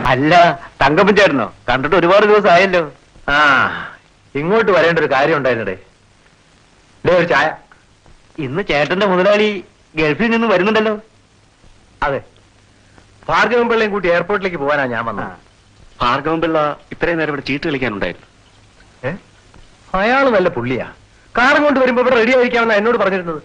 അല്ല തങ്കപ്പൻ ചേട്ടനോ കണ്ടിട്ട് ഒരുപാട് ദിവസം ആയല്ലോ ആ ഇങ്ങോട്ട് വരേണ്ട ഒരു കാര്യം ഉണ്ടായിരുന്നടേ ദേ ഒരു ചായ ഇന്ന് ചേട്ടന്റെ മുതലാളി ഗൾഫിൽ നിന്ന് വരുന്നുണ്ടല്ലോ അതെ ഭാർഗവൻ പിള്ളയും കൂട്ടി എയർപോർട്ടിലേക്ക് പോകാനാ ഞാൻ വന്നത് ഭാർഗവൻ പിള്ള ഇത്രയും നേരം ഇവിടെ ചീട്ട് കളിക്കാനുണ്ടായിരുന്നു ഏ അയാള് നല്ല പുള്ളിയാ കാറും കൊണ്ട് വരുമ്പോ ഇവിടെ റെഡി ആയിരിക്കാമെന്നാ എന്നോട് പറഞ്ഞിരുന്നത്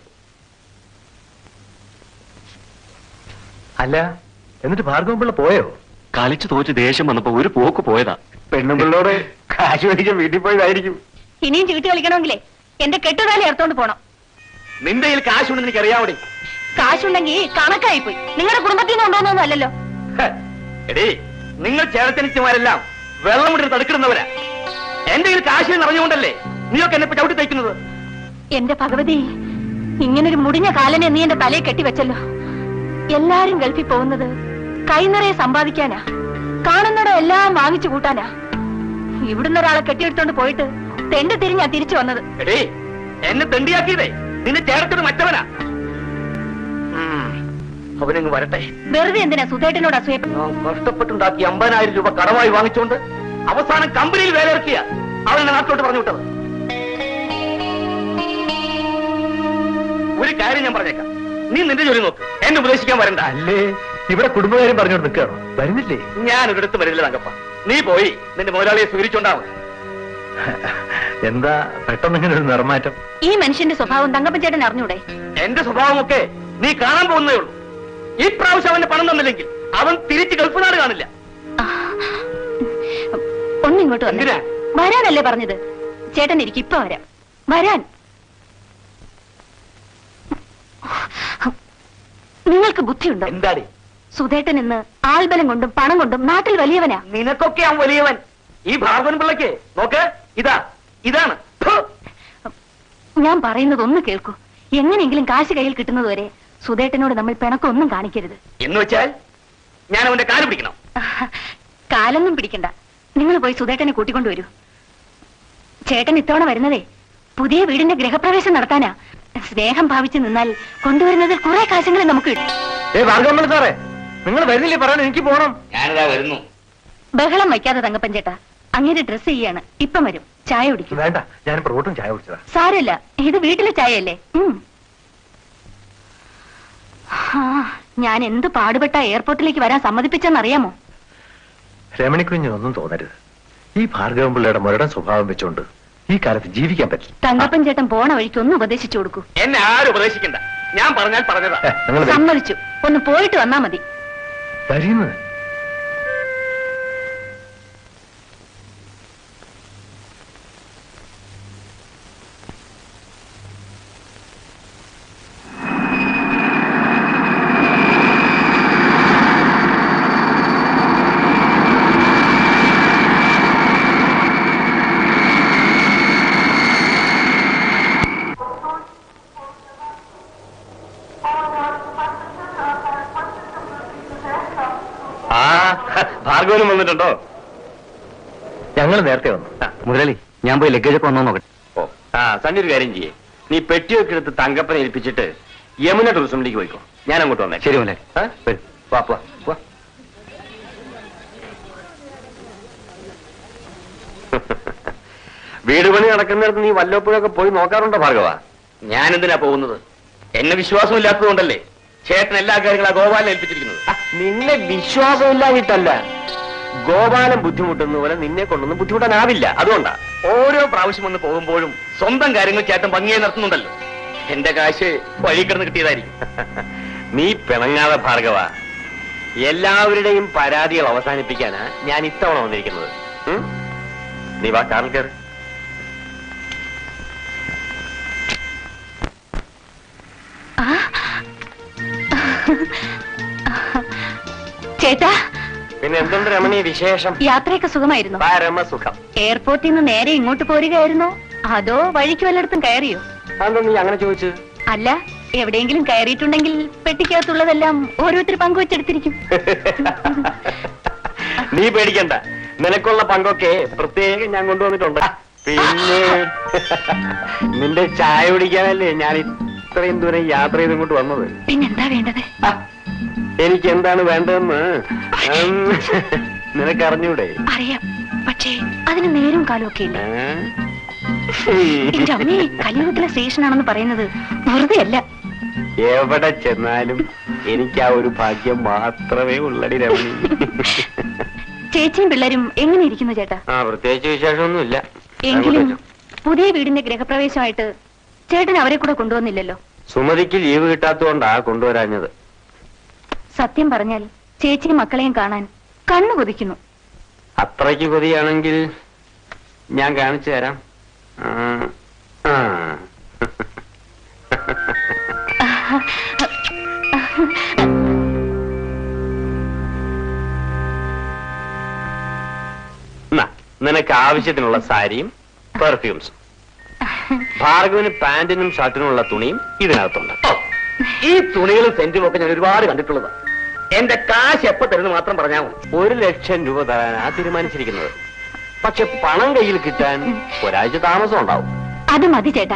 അല്ല എന്നിട്ട് ഭാർഗവൻ പിള്ള പോയോ കളിച്ചു തോച്ച് ദേഷ്യം വന്നപ്പോ ഒരു പോക്ക് പോയതാ പെണ്ണുമ്പിള്ളോട് കാശ് മേടിക്കാൻ വീട്ടിൽ പോയതായിരിക്കും ഇനിയും ചീട്ട് കളിക്കണമെങ്കിലേ എന്റെ കെട്ടുകാലി എടുത്തോണ്ട് പോണം നിന്റെ കയ്യിൽ കാശുണ്ടെന്ന് എനിക്ക് അറിയാവടി കാശുണ്ടെങ്കിൽ കണക്കായി പോയി നിങ്ങളുടെ കുടുംബത്തിൽ നിന്ന് കൊണ്ടുവന്നൊന്നും അല്ലല്ലോ എടേ നിങ്ങൾ ചേർത്തനിച്ചുമാരെല്ലാം വെള്ളം മുടി തടുക്കിടുന്നവരാ എന്റെ കയ്യിൽ കാശ് നിറഞ്ഞുകൊണ്ടല്ലേ നീയൊക്കെ എന്നെ ഇപ്പൊ ചവിട്ടി തയ്ക്കുന്നത് എന്റെ ഭഗവതി ഇങ്ങനൊരു മുടിഞ്ഞ കാലനെ നീ എന്റെ തലയെ കെട്ടിവെച്ചല്ലോ എല്ലാരും ഗൾഫിൽ പോകുന്നത് കൈനിറയെ സമ്പാദിക്കാനാ കാണുന്നിടം എല്ലാം വാങ്ങിച്ചു കൂട്ടാനാ ഇവിടുന്ന് ഒരാളെ കെട്ടിയെടുത്തോണ്ട് പോയിട്ട് തെണ്ടി തിരിഞ്ഞാ തിരിച്ചു വന്നത് എടേ എന്നെ തെണ്ടിയാക്കിയതേ നിന്നെ ചേർത്തത് മറ്റവനാ ഉം, അവനങ്ങ് വരട്ടെ വെറുതെ എന്തിനാ സുധേട്ടനോട് അസൂയ ഞാൻ കഷ്ടപ്പെട്ടുണ്ടാക്കി അമ്പതിനായിരം രൂപ കടമായി വാങ്ങിച്ചുകൊണ്ട് അവസാനം കമ്പനിയിൽ വേലയിറക്കിയ അവൻ എന്നെ നാട്ടിലോട്ട് പറഞ്ഞു വിട്ടത് ഒരു കാര്യം ഞാൻ പറഞ്ഞേക്കാം നീ നിന്റെ ജോലി നോക്ക് എന്നെ ഉപദേശിക്കാൻ വരണ്ട അല്ലേ ഇവിടെ കുടുംബകാര്യം പറഞ്ഞോണ്ട് നിൽക്കുകയാണോ വരുന്നില്ലേ ഞാൻ ഒരിടത്ത് വരില്ല തങ്കപ്പ നീ പോയി നിന്റെ മുതലാളിയെ സ്വീകരിച്ചോണ്ടാവും എന്താ പെട്ടെന്ന് ഇങ്ങനെ ഒരു നിർമാറ്റം ഈ മനുഷ്യന്റെ സ്വഭാവം തങ്കപ്പൻ ചേട്ടൻ അറിഞ്ഞൂടെ എന്റെ സ്വഭാവമൊക്കെ നീ കാണാൻ പോകുന്നേ ഉള്ളൂ ഈ പ്രാവശ്യം അവന്റെ പണം തന്നില്ലെങ്കിൽ അവൻ തിരിച്ച് ഗൾഫ് നാട് കാണില്ല ഒന്നിങ്ങോട്ട് വന്നേ എന്തിനാ? വരാനല്ലേ പറഞ്ഞത് ചേട്ടൻ ഇരിക്കും ഇപ്പൊ വരാം വരാൻ നിങ്ങൾക്ക് ബുദ്ധിയുണ്ടോ എന്താടി സുധേട്ടൻ ഇന്ന് ആൾബലം കൊണ്ടും പണം കൊണ്ടും നാട്ടിൽ വലിയവനാ നിനക്കൊക്കെ അവൻ വലിയവൻ ഈ ഭാർഗവൻ പിള്ളയ്ക്ക് നോക്ക് ഇതാ ഇതാണ് ഫു. ഞാൻ പറയുന്നത് ഒന്ന് കേൾക്കൂ എങ്ങനെയെങ്കിലും കാശ് കയ്യിൽ കിട്ടുന്നതുവരെ സുധേട്ടനോട് നമ്മൾ പിണക്കൊന്നും കാണിക്കരുത് എന്ന് വെച്ചാൽ ഞാൻ അവന്റെ കാല് പിടിക്കണം കാലൊന്നും പിടിക്കണ്ട നിങ്ങൾ പോയി സുധേട്ടനെ കൂട്ടിക്കൊണ്ടുവരൂ ചേട്ടൻ ഇത്തവണ വരുന്നതേ പുതിയ വീടിന്റെ ഗൃഹപ്രവേശം നടത്താനാ സ്നേഹം ഭാവിച്ച് നിന്നാൽ കൊണ്ടുവരുന്നതിൽ കുറെ കാശുകൾ നമുക്ക് കിട്ടും ഏ ഭാർഗവൻ പിള്ള സാറേ നിങ്ങൾ വരുന്നില്ലേ പറയാൻ എനിക്ക് പോണം ഞാനിതാ വരുന്നു ബഹളം വയ്ക്കാതെ തങ്കപ്പൻ ചേട്ടാ അങ്ങനെ ഡ്രസ് ചെയ്യാണ് ഇപ്പം വരും ചായ കുടിക്കും വേണ്ട ഞാൻ റോട്ടും ചായ കുടിച്ചതാ സാരമില്ല ഇത് വീട്ടിലെ ചായയല്ലേ ഉം. ആ, ഞാൻ എന്ത് പാടുപെട്ട എയർപോർട്ടിലേക്ക് വരാൻ സമ്മതിപ്പിച്ചെന്നറിയാമോ രമണിക്കുഞ്ഞ് ഒന്നും തോന്നരുത് ഈ ഭാർഗവൻ പിള്ളയുടെ മുരടൻ സ്വഭാവം വെച്ചുകൊണ്ട് ഈ കാലത്ത് ജീവിക്കാൻ പറ്റില്ല തങ്കപ്പൻ ചേട്ടൻ പോണ വഴിക്ക് ഒന്ന് ഉപദേശിച്ചു കൊടുക്കൂ എന്നെ ആരും ഉപദേശിക്കണ്ട ഞാൻ പറഞ്ഞാൽ പറഞ്ഞതാ ഏ, നിങ്ങൾ വരൂ. സമ്മതിച്ചു ഒന്ന് പോയിട്ട് വന്നാ മതി വരുന്നത് ആ ഭാർഗവനും വന്നിട്ടുണ്ടോ ഞങ്ങൾ നേരത്തെ വന്നു മുരളി ഞാൻ പോയി ലഗേജ് ഒക്കെ വന്നോ നോക്കട്ടെ ഓ ആ സണ്ണി ഒരു കാര്യം ചെയ്യേ നീ പെട്ടിയൊക്കെ എടുത്ത് തങ്കപ്പനെ ഏൽപ്പിച്ചിട്ട് യമുന ടൂറിസമിലേക്ക് പോയിക്കോ ഞാൻ അങ്ങോട്ട് വന്നേ ശരി മുരളി വാ വാ വാ വീട് പണി നടക്കുന്നിടത്ത് നീ വല്ലപ്പോഴൊക്കെ പോയി നോക്കാറുണ്ടോ ഭാർഗവ ഞാൻ എന്തിനാ പോകുന്നത് എന്നെ വിശ്വാസമില്ലാത്തതുകൊണ്ടല്ലേ ചേട്ടൻ എല്ലാ കാര്യങ്ങളും ആ ഗോപാലിനെ ഏൽപ്പിച്ചിരിക്കുന്നത് നിന്നെ വിശ്വാസമില്ലാഞ്ഞിട്ടല്ല ഗോപാലൻ ബുദ്ധിമുട്ടുന്ന പോലെ നിന്നെ കൊണ്ടൊന്നും ബുദ്ധിമുട്ടാനാവില്ല അതുകൊണ്ടാ ഓരോ പ്രാവശ്യം വന്ന് പോകുമ്പോഴും സ്വന്തം കാര്യങ്ങൾ ചേട്ടൻ ഭംഗിയായി നടത്തുന്നുണ്ടല്ലോ എന്റെ കാശ് വഴി കിടന്ന് കിട്ടിയതായിരിക്കും നീ പിണങ്ങാതെ ഭാർഗവ എല്ലാവരുടെയും പരാതികൾ അവസാനിപ്പിക്കാനാ ഞാൻ ഇത്തവണ വന്നിരിക്കുന്നത് ഉം? നീ വാ കാറിൽ കയറി ആ. ചേട്ടാ പിന്നെ എന്തുണ്ട് രമണി വിശേഷം യാത്രയൊക്കെ സുഖമായിരുന്നു പരമസുഖം എയർപോർട്ടിൽ നിന്ന് നേരെ ഇങ്ങോട്ട് പോരുകയായിരുന്നോ അതോ വഴിക്ക് വല്ലയിടത്തും കയറിയോ അതെന്താ നീ അങ്ങനെ ചോദിച്ചു അല്ല എവിടെയെങ്കിലും കയറിയിട്ടുണ്ടെങ്കിൽ പെട്ടിക്കകത്തുള്ളതെല്ലാം ഓരോരുത്തർ പങ്കുവെച്ചെടുത്തിരിക്കും നീ പേടിക്കണ്ട നിനക്കുള്ള പങ്കൊക്കെ പ്രത്യേകം ഞാൻ കൊണ്ടുവന്നിട്ടുണ്ട് പിന്നെ നിന്റെ ചായ കുടിക്കാനല്ലേ ഞാൻ ഇത്രയും ദൂരം യാത്ര ചെയ്ത് ഇങ്ങോട്ട് വന്നത് പിന്നെന്താ വേണ്ടത് എനിക്ക് എന്താണ് വേണ്ടതെന്ന് ഉം, നിനക്ക് അറിഞ്ഞൂടെ അറിയാം പക്ഷേ അതിന് നേരും കാലമൊക്കെ ഉണ്ട് ഏ? എന്റെ അമ്മേ കലിയുഗത്തിലെ സ്റ്റേഷനാണെന്ന് പറയുന്നത് വെറുതെ അല്ല എവിടെ ചെന്നാലും എനിക്ക് ആ ഒരു ഭാഗ്യം മാത്രമേ ഉള്ളടി രമണി ചേച്ചിയും പിള്ളേരും എങ്ങനെ ഇരിക്കുന്നു ചേട്ടാ ആ പ്രത്യേകിച്ച് വിശേഷമൊന്നുമില്ല എങ്കിലും പുതിയ വീടിന്റെ ഗൃഹപ്രവേശമായിട്ട് ചേട്ടൻ അവരെ കൂടെ കൊണ്ടുവന്നില്ലല്ലോ സുമതിക്ക് ലീവ് കിട്ടാത്തതുകൊണ്ടാ കൊണ്ടുവരാഞ്ഞത് സത്യം പറഞ്ഞാൽ ചേച്ചിയും മക്കളെയും കാണാൻ കണ്ണു കൊതിക്കുന്നു അത്രയ്ക്ക് കൊതിയാണെങ്കിൽ ഞാൻ കാണിച്ചു തരാം ആ, ആ. എന്നാ, നിനക്ക് ആവശ്യത്തിനുള്ള സാരിയും പെർഫ്യൂംസും ഭാർഗവന് പാന്റിനും ഷർട്ടിനുമുള്ള തുണിയും ഇതിനകത്തുണ്ട് ഈ തുണികളും സെന്റും ഒക്കെ ഞാൻ ഒരുപാട് കണ്ടിട്ടുള്ളതാണ് എന്റെ കാശ് എപ്പോ തരുന്നു മാത്രം പറഞ്ഞാൽ മതി ഒരു ലക്ഷം രൂപ തരാനാ തീരുമാനിച്ചിരിക്കുന്നത് പക്ഷെ പണം കയ്യിൽ കിട്ടാൻ ഒരാഴ്ച താമസം ഉണ്ടാവും അത് മതി ചേട്ടാ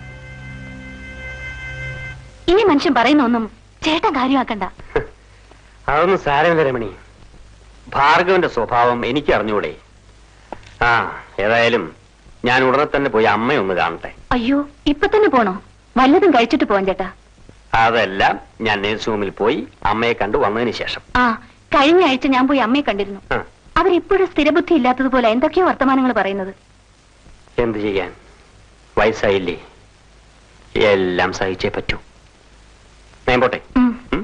ഈ മനുഷ്യൻ പറയുന്ന ഒന്നും ചേട്ടൻ കാര്യമാക്കണ്ട അതൊന്നും സാരമില്ല രമണി ഭാർഗവന്റെ സ്വഭാവം എനിക്ക് അറിഞ്ഞൂടെ ആ ഏതായാലും ഞാൻ ഉടനെ തന്നെ പോയി അമ്മയൊന്ന് കാണട്ടെ അയ്യോ ഇപ്പൊ തന്നെ പോണോ വല്ലതും കഴിച്ചിട്ട് പോവാൻ ചേട്ടാ അതെല്ലാം ഞാൻ നേഴ്സ് റൂമിൽ പോയി അമ്മയെ കണ്ടു വന്നതിന് ശേഷം ആ കഴിഞ്ഞ ആഴ്ച ഞാൻ പോയി അമ്മയെ കണ്ടിരുന്നു ആ, അവരിപ്പോഴും സ്ഥിരബുദ്ധി ഇല്ലാത്തതുപോലെ എന്തൊക്കെയോ വർത്തമാനങ്ങൾ പറയുന്നത് എന്ത് ചെയ്യാൻ വയസ്സായില്ലേ എല്ലാം സഹിച്ചേ പറ്റൂ ഞാൻ പോട്ടെ ഉം. ഉം?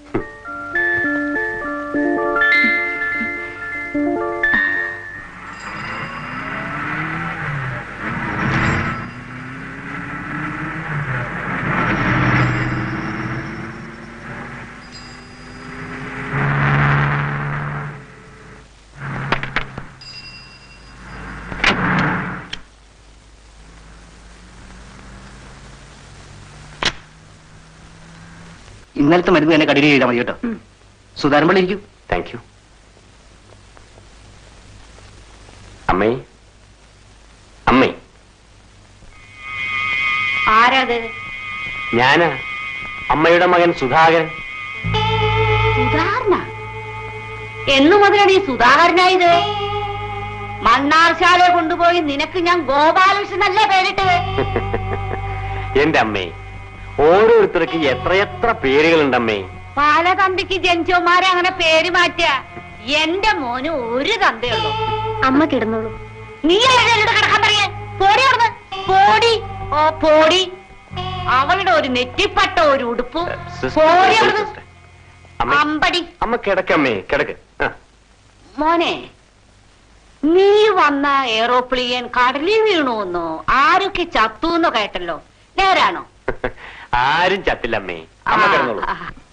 ഇന്നലത്തെ മരുന്ന് തന്നെ കടിയിൽ ചെയ്താൽ മതി കേട്ടോ ഉം. സുധാരമ്പള്ളി ഇരിക്കും താങ്ക് യു അമ്മേ അമ്മേ ആരാത് ഞാനാ അമ്മയുടെ മകൻ സുധാകരൻ സുധാകരന എന്നു മുതലാണ് ഈ സുധാകരനായത് മണ്ണാർശാലെ കൊണ്ടുപോയി നിനക്ക് ഞാൻ ഗോപാലകൃഷ്ണനല്ലേ പേരിട്ടത് എന്റെ അമ്മേ ഓരോരുത്തർക്ക് എത്രയെത്ര പേരുകളുണ്ടമ്മേ പല തമ്പിക്ക് ജനിച്ചവന്മാരെ അങ്ങനെ പേര് മാറ്റുക എന്റെ മോന് ഒരു തന്തയുള്ളൂ അമ്മ കിടന്നോളൂ നീ എന്നോട് കിടക്കാൻ പറയേ പോടി അവിടുന്ന് പോടി ഓ പോടി അവളുടെ ഒരു നെറ്റിപ്പട്ട ഒരു ഉടുപ്പ് സിസ്റ്റർ, പോടി അവിടുന്ന് സിസ്റ്റർ. അമ്മേ, അമ്പടി അമ്മ കിടക്കമ്മേ കിടക്ക് ആ. മോനെ നീ വന്ന എയറോപ്ലെയിൻ കടലിൽ വീണുവെന്നോ ആരൊക്കെ ചത്തുവെന്നോ കേട്ടല്ലോ നേരാണോ ആരും ചത്തില്ലമ്മേ അമ്മ ആ, കിടന്നോളൂ ആ.